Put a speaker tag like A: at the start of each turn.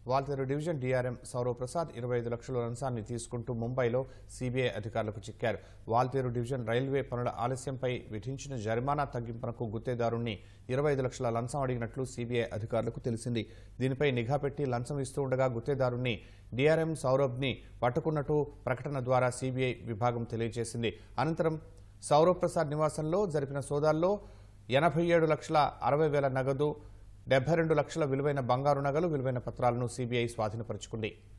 A: Waltair division DRM Sourav Prasad ఇరవై ఐదు లక్షల లంచాన్ని తీసుకుంటూ ముంబైలో సీబీఐ అధికారులకు చిక్కారు వాల్తేరు డివిజన్ రైల్వే పనుల ఆలస్యంపై విధించిన జరిమానా తగ్గింపునకు గుత్తేదారుణ్ణి ఇరవై ఐదు లక్షల లంచం అడిగినట్లు సీబీఐ అధికారులకు తెలిసింది దీనిపై నిఘా పెట్టి లంచం ఇస్తూ ఉండగా గుత్తేదారుణ్ణి డీఆర్ఎం సౌరభ్ని పట్టుకున్నట్టు ప్రకటన ద్వారా సీబీఐ విభాగం తెలియజేసింది అనంతరం సౌరవ్ ప్రసాద్ నివాసంలో జరిపిన సోదాల్లో ఎనభై ఏడు లక్షల అరవై వేల నగదు డెబ్బై రెండు లక్షల విలువైన బంగారు నగలు విలువైన పత్రాలను సీబీఐ స్వాధీనపరుచుకుంది